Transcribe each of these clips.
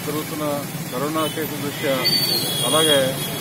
పెరుగుతున్న కరోనా కేసుల దృష్ట్యా అలాగే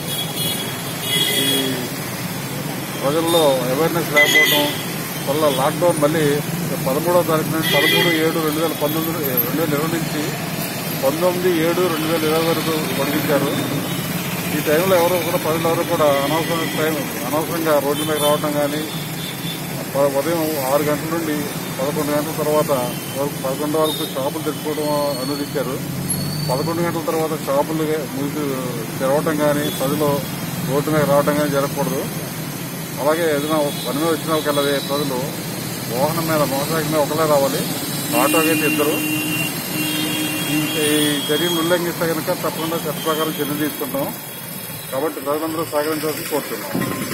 ఈ ప్రజల్లో అవేర్నెస్ లేకపోవడం వల్ల లాక్డౌన్ మళ్ళీ పదమూడవ తారీఖు నుంచి పదమూడు ఏడు రెండు వేల పంతొమ్మిది రెండు వేల ఇరవై నుంచి పంతొమ్మిది ఏడు రెండు వేల ఇరవై వరకు పొడిగించారు ఈ టైంలో ఎవరు కూడా ప్రజలు ఎవరు కూడా అనవసరం టైం అనవసరంగా రోడ్ల మీద రావడం కానీ ప- ఉదయం ఆరు గంటల నుండి పదకొండు గంటల తర్వాత వరకు పదకొండు వరకు షాపులు తెచ్చుకోవడం అనుమతించారు పదకొండు గంటల తర్వాత షాపులు మూసి తెరవటం కానీ ప్రజలు రోడ్డు మీద రావడం కానీ జరగకూడదు అలాగే ఏదైనా పని మీద వచ్చిన ఒకళ్ళదే ప్రజలు వాహనం మీద మోటార్ సైకిల్ మీద ఒకరే రావాలి ఆటోకి అయితే ఇద్దరు ఈ ఈ చర్యలు ఉల్లంఘిస్తే కనుక తప్పకుండా చట్ట ప్రకారం చర్య తీసుకుంటాం కాబట్టి ప్రజలందరూ సహకరించాల్సి కోరుతున్నాం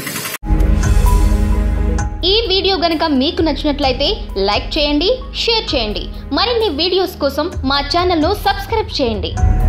ఈ వీడియో గనుక మీకు నచ్చినట్లయితే లైక్ చేయండి షేర్ చేయండి మరిన్ని వీడియోస్ కోసం మా ఛానల్ను సబ్స్క్రైబ్ చేయండి